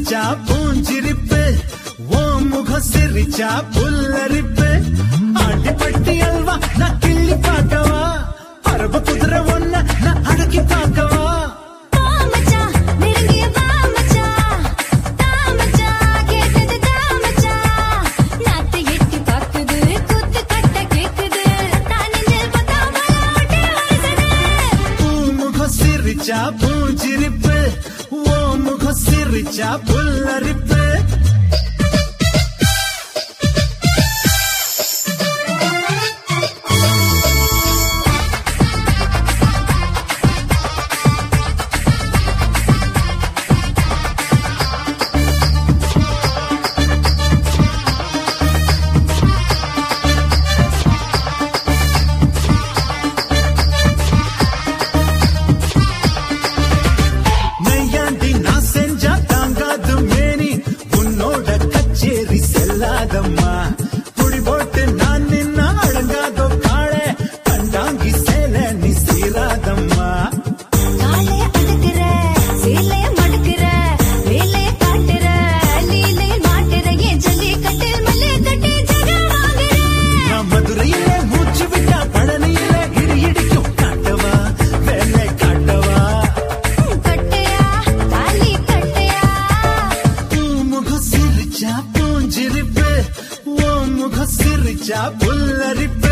சிரிச்சா பூஞ்சிரிப்பு ஓ முகம் சிரிச்சா புல்லரிப்பு ஆட்டிப்பட்டி அல்வா நான் கிள்ளி பார்க்கவா அரபு குதிரை ஒன்ன நான் அடக்கி பார்க்கவா போ மச்சான் நெருங்கிய வா மச்சான் தா மச்சான் கேட்டது தா மச்சான் நாத்து எட்டி பாக்குது குத்து கட்ட கேக்குது தான் நெஞ்சில் பத்தா மலாட்டி வருகுது பூ முகம் சிரிச்சா பூஞ்சிரிப்பு ஓ முகம் சிரிச்சா புல்லரிப்பு நையாண்டி நான் செஞ்சா தாங்காது மேனி உன்னோட கச்சேரி செல்லாதம்மா குடி போட்டு நான் நின்னா அடங்காதோ காளே கண்டாங்கி சேல நீ சீராதம்மா காலைய அடக்குற சீலைய மடக்குற வேலைய காட்டுற லீலைய மாட்டுற என் ஜல்லி கட்டில் மல்லிய கட்டி ஜக வாங்குற நான் மதுரையில மூச்சு விட்டா பழனியில இடி இடிக்கும் காட்டவா வேலை காட்டவா கட்டையா தாலி கட்டையா பூ முகம் சிரிச்சா பூஞ்சிரிப்பு ஓ முகம் சிரிச்சா புல்லரிப்பு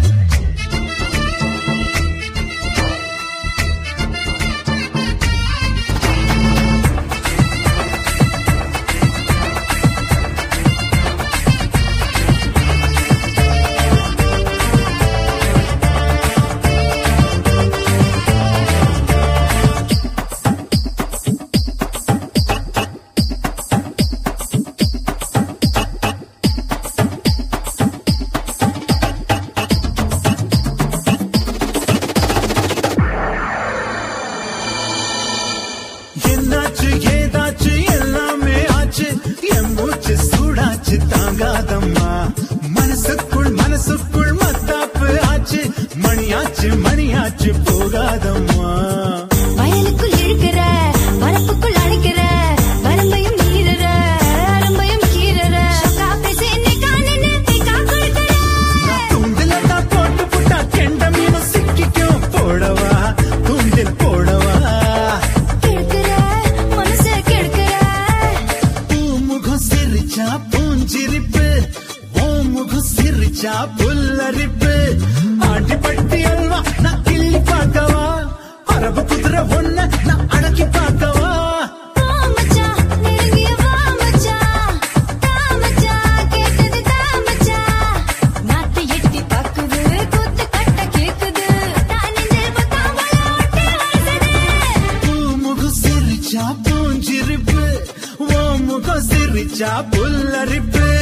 என்னாச்சு ஏதாச்சு எல்லாமே ஆச்சு என் மூச்சு சூடாச்சு தாங்காதம்மா மனசுக்குள் மனசுக்குள் மத்தாப்பு ஆச்சு மணியாச்சு மணியாச்சு போகாதம்மா வயலுக்குள் இழுக்கிற வரப்புக்குள் அழைக்கிற வரம்பையும் மீறுற அரம்பையும் கீறுற காப்பேசி என்னை காணன்னு கா கொடுக்கிற நான் தூண்டிலட்டா போட்டு புட்டா கெண்ட மீன் சிக்கிக்கும் போடவா தூண்டில் போடவா கெடுக்கிற மனச கெடுக்கிற பூ முகம் சிரிச்சா பூஞ்சிரிப்பு ஓ முகம் சிரிச்சா புல்லரிப்பு ஆட்டிப்பட்டி அல்வா நான் கிள்ளி பார்க்கவா அரபு குதிரை ஒன்ன நான் அடக்கி பார்க்கவா போ மச்சான் நெருங்கிய வா மச்சான் தா மச்சான் கேட்டது தா மச்சான் நாத்து எட்டி பாக்குது குத்து கட்ட கேக்குது தான் நெஞ்சில் பத்தா மலாட்டி வருகுது பூ முகம் சிரிச்சா பூஞ்சிரிப்பு ஓ முகம் சிரிச்சா புல்லரிப்பு